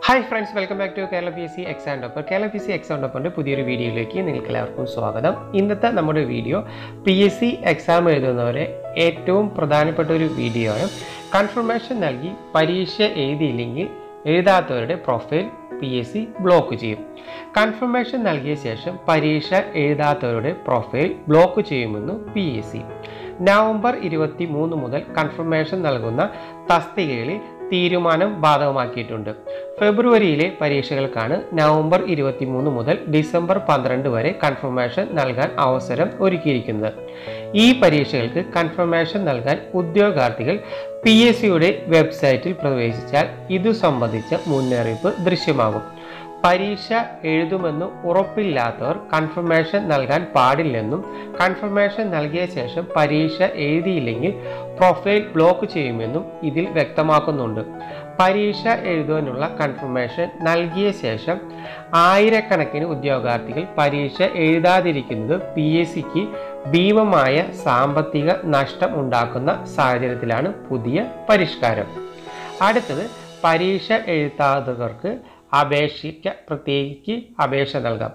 hi friends welcome back to Kerala P S C exam topper Kerala P S C exam ഡോപ്പറിൻ്റെ പുതിയൊരു വീഡിയോയിലേക്ക് നിങ്ങൾക്ക് എല്ലാവർക്കും സ്വാഗതം ഇന്നത്തെ നമ്മുടെ video P S C exam എഴുതുന്നവരെ ഏറ്റവും പ്രധാനപ്പെട്ട ഒരു വീഡിയോ ആണ് കൺഫർമേഷൻ നൽകി പരീക്ഷ എഴുതിയില്ലെങ്കിൽ എഴുതാത്തവരുടെ profile P S C block ചെയ്യും കൺഫർമേഷൻ നൽകിയ ശേഷം പരീക്ഷ എഴുതാത്തവരുടെ പ്രൊഫൈൽ ബ്ലോക്ക് ചെയ്യുമെന്ന് പി എസ് സി നവംബർ ഇരുപത്തി മൂന്ന് മുതൽ കൺഫർമേഷൻ നൽകുന്ന തസ്തികകളിൽ തീരുമാനം ബാധകമാക്കിയിട്ടുണ്ട് ഫെബ്രുവരിയിലെ പരീക്ഷകൾക്കാണ് നവംബർ ഇരുപത്തി മൂന്ന് മുതൽ ഡിസംബർ പന്ത്രണ്ട് വരെ കൺഫർമേഷൻ നൽകാൻ അവസരം ഒരുക്കിയിരിക്കുന്നത് ഈ പരീക്ഷകൾക്ക് കൺഫർമേഷൻ നൽകാൻ ഉദ്യോഗാർത്ഥികൾ പി എസ് സിയുടെ വെബ്സൈറ്റിൽ പ്രവേശിച്ചാൽ ഇതു സംബന്ധിച്ച മുന്നറിയിപ്പ് ദൃശ്യമാകും പരീക്ഷ എഴുതുമെന്ന് ഉറപ്പില്ലാത്തവർ കൺഫർമേഷൻ നൽകാൻ പാടില്ലെന്നും കൺഫർമേഷൻ നൽകിയ ശേഷം പരീക്ഷ എഴുതിയില്ലെങ്കിൽ പ്രൊഫൈൽ ബ്ലോക്ക് ചെയ്യുമെന്നും ഇതിൽ വ്യക്തമാക്കുന്നുണ്ട് പരീക്ഷ എഴുതുവാനുള്ള കൺഫർമേഷൻ നൽകിയ ശേഷം ആയിരക്കണക്കിന് ഉദ്യോഗാർത്ഥികൾ പരീക്ഷ എഴുതാതിരിക്കുന്നത് പി എസ് സിക്ക് ഭീമമായ സാമ്പത്തിക നഷ്ടം ഉണ്ടാക്കുന്ന സാഹചര്യത്തിലാണ് പുതിയ പരിഷ്കാരം അടുത്തത് പരീക്ഷ എഴുതാത്തവർക്ക് അപേക്ഷിക്ക പ്രത്യേകിച്ച് അപേക്ഷ നൽകാം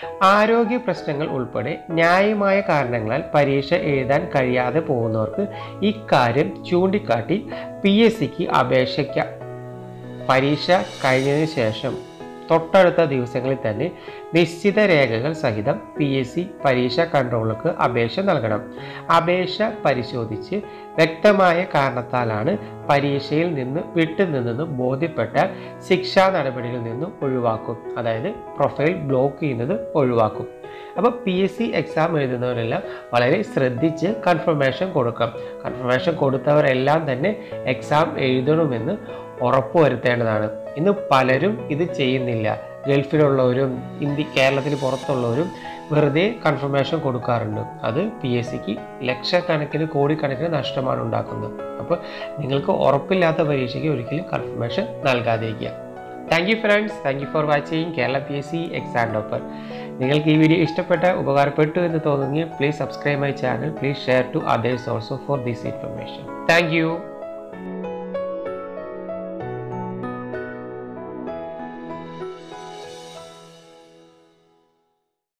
ആരോഗ്യ പ്രശ്നങ്ങൾ ഉൾപ്പെടെ ന്യായമായ കാരണങ്ങളാൽ പരീക്ഷ എഴുതാൻ കഴിയാതെ പോകുന്നവർക്ക് ഇക്കാര്യം ചൂണ്ടിക്കാട്ടി പി എസ് സിക്ക് അപേക്ഷിക്കാം പരീക്ഷ കഴിഞ്ഞതിന് ശേഷം തൊട്ടടുത്ത ദിവസങ്ങളിൽ തന്നെ നിശ്ചിത രേഖകൾ സഹിതം പി എസ് സി പരീക്ഷാ കൺട്രോളർക്ക് അപേക്ഷ നൽകണം അപേക്ഷ പരിശോധിച്ച് വ്യക്തമായ കാരണത്താലാണ് പരീക്ഷയിൽ നിന്ന് വിട്ടുനിന്നെന്ന് ബോധ്യപ്പെട്ടാൽ ശിക്ഷാ നടപടികളിൽ നിന്ന് ഒഴിവാക്കും അതായത് പ്രൊഫൈൽ ബ്ലോക്ക് ചെയ്യുന്നത് ഒഴിവാക്കും അപ്പോൾ പി എസ് സി എക്സാം എഴുതുന്നവരെല്ലാം വളരെ ശ്രദ്ധിച്ച് കൺഫർമേഷൻ കൊടുക്കാം കൺഫർമേഷൻ കൊടുത്തവരെല്ലാം തന്നെ എക്സാം എഴുതണമെന്ന് ഉറപ്പുവരുത്തേണ്ടതാണ് ഇന്ന് പലരും ഇത് ചെയ്യുന്നില്ല ഗൾഫിലുള്ളവരും ഇന്ത്യ കേരളത്തിന് പുറത്തുള്ളവരും വെറുതെ കൺഫർമേഷൻ കൊടുക്കാറുണ്ട് അത് പി എസ് സിക്ക് ലക്ഷക്കണക്കിന് കോടിക്കണക്കിന് നഷ്ടമാണ് ഉണ്ടാക്കുന്നത് അപ്പോൾ നിങ്ങൾക്ക് ഉറപ്പില്ലാത്ത പരീക്ഷയ്ക്ക് ഒരിക്കലും കൺഫർമേഷൻ നൽകാതിരിക്കുക thank you friends thank you for watching Kerala P S C exam topper നിങ്ങൾക്ക് ഈ വീഡിയോ ഇഷ്ടപ്പെട്ട ഉപകാരപ്പെട്ടു എന്ന് തോന്നുമെങ്കിൽ please subscribe my channel please share to others also for this information thank U